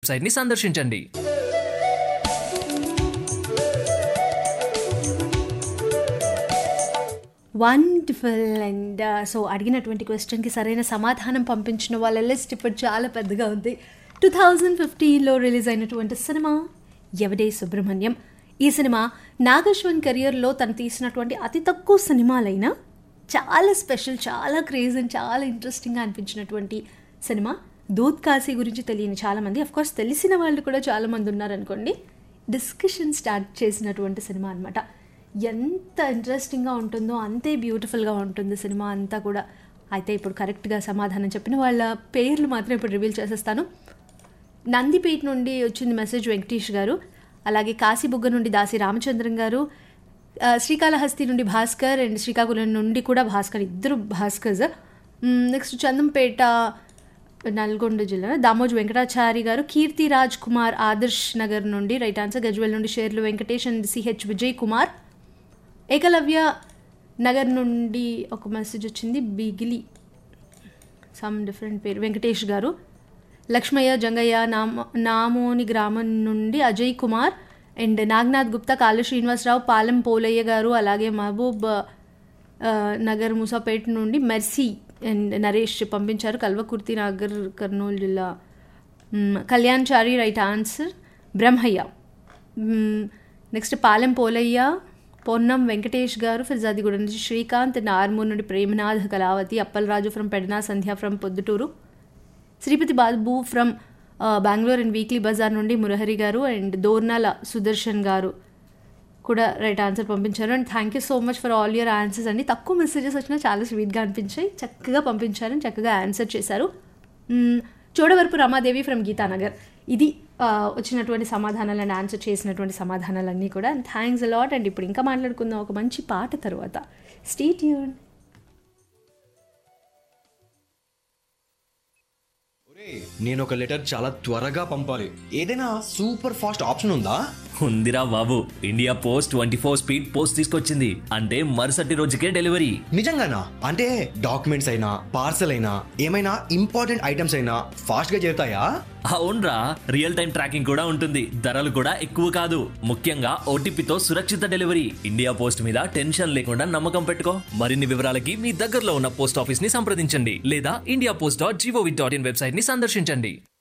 website ని సందర్శించండి wonderful and so అడిగినటువంటి క్వశ్చన్కి సరైన సమాధానం పంపించిన వాళ్ళ లిస్ట్ ఇప్పుడు చాలా పెద్దగా ఉంది టూ థౌజండ్ ఫిఫ్టీన్లో రిలీజ్ అయినటువంటి సినిమా ఎవడే సుబ్రహ్మణ్యం ఈ సినిమా నాగశ్వన్ కెరియర్లో తను తీసినటువంటి అతి తక్కువ సినిమాలైనా చాలా స్పెషల్ చాలా క్రేజ్ అండ్ చాలా ఇంట్రెస్టింగ్గా అనిపించినటువంటి సినిమా దూద్ కాశీ గురించి తెలియని చాలామంది కోర్స్ తెలిసిన వాళ్ళు కూడా చాలామంది ఉన్నారనుకోండి డిస్కషన్ స్టార్ట్ చేసినటువంటి సినిమా అనమాట ఎంత ఇంట్రెస్టింగ్గా ఉంటుందో అంతే బ్యూటిఫుల్గా ఉంటుంది సినిమా అంతా కూడా అయితే ఇప్పుడు కరెక్ట్గా సమాధానం చెప్పిన వాళ్ళ పేర్లు మాత్రం ఇప్పుడు రివీల్ చేసేస్తాను నందిపేట నుండి వచ్చింది మెసేజ్ వెంకటేష్ గారు అలాగే కాశీబుగ్గ నుండి దాసి రామచంద్రన్ గారు ఆ, శ్రీకాళహస్తి నుండి భాస్కర్ అండ్ శ్రీకాకుళం నుండి కూడా భాస్కర్ ఇద్దరు భాస్కర్స్ నెక్స్ట్ చందంపేట నల్గొండ జిల్లా దామోజు వెంకటాచారి గారు కీర్తి రాజ్ కుమార్ ఆదర్శ్ నగర్ నుండి రైట్ ఆన్సర్ గజ్వెల్ నుండి షేర్లు వెంకటేష్ అండ్ సిహెచ్ విజయ్ కుమార్ ఏకలవ్య నగర్ నుండి ఒక మెసేజ్ వచ్చింది బిగిలి సమ్ డిఫరెంట్ పేరు వెంకటేష్ గారు లక్ష్మయ్య జంగయ్య నామ నామోని గ్రామం నుండి అజయ్ కుమార్ అండ్ నాగనాథ్ గుప్తా కాళ్ళు శ్రీనివాసరావు పాలెం పోలయ్య గారు అలాగే మహబూబ్ ఆ, నగర్ ముసాపేట్ నుండి మెర్సీ అండ్ నరేష్ పంపించారు కల్వకుర్తి నగర్ కర్నూలు జిల్లా మ్, కళ్యాణ్ చారి రైట్ ఆన్సర్ బ్రహ్మయ్య మ్, నెక్స్ట్ పాలెం పోలయ్య పొన్నం వెంకటేష్ గారు ఫిర్జాదిగూడ నుంచి శ్రీకాంత్ అండ్ ఆర్మూర్ నుండి Premnath Kalavathi Appalaraju from Pedana Sandhya from Proddatur Sripathi Babu from Bengaluru and weekly bazaar నుండి మురహరి గారు అండ్ దోర్నాల సుదర్శన్ గారు కూడా రైట్ ఆన్సర్ పంపించారు and thank you so much for all your answers అండి తక్కువ మెసేజెస్ వచ్చినా చాలా స్వీట్గా అనిపించాయి చక్కగా పంపించారు and చక్కగా ఆన్సర్ చేశారు మ్మ్, చోడవరపు రమాదేవి ఫ్రమ్ గీతానగర్ ఇది ఆ, వచ్చినటువంటి సమాధానాలు అండ్ ఆన్సర్ చేసినటువంటి సమాధానాలన్నీ కూడా అండ్ థ్యాంక్స్ అలాట్ అండ్ ఇప్పుడు ఇంకా మాట్లాడుకుందాం ఒక మంచి పాట తర్వాత స్టేట్ యూన్ నేను ఒక లెటర్ చాలా త్వరగా పంపాలి ఏదైనా సూపర్ ఫాస్ట్ ఆప్షన్ ఉందా ఉందిరా బాబు India post twenty four speed post తీసుకొచ్చింది అంటే మరుసటి రోజుకే డెలివరీ నిజంగానా అంటే డాక్యుమెంట్స్ అయినా పార్సల్ అయినా ఏమైనా ఇంపార్టెంట్ ఐటమ్స్ అయినా ఫాస్ట్ గా చేరుతాయా అవునరా రియల్ టైం ట్రాకింగ్ కూడా ఉంటుంది ధరలు కూడా ఎక్కువ కాదు ముఖ్యంగా ఓటీపీతో సురక్షిత డెలివరీ ఇండియా పోస్ట్ మీద టెన్షన్ లేకుండా నమ్మకం పెట్టుకో మరిన్ని వివరాలకి మీ దగ్గరలో ఉన్న పోస్ట్ ఆఫీస్ ని సంప్రదించండి లేదా India post dot G O V dot in website ని సందర్శించండి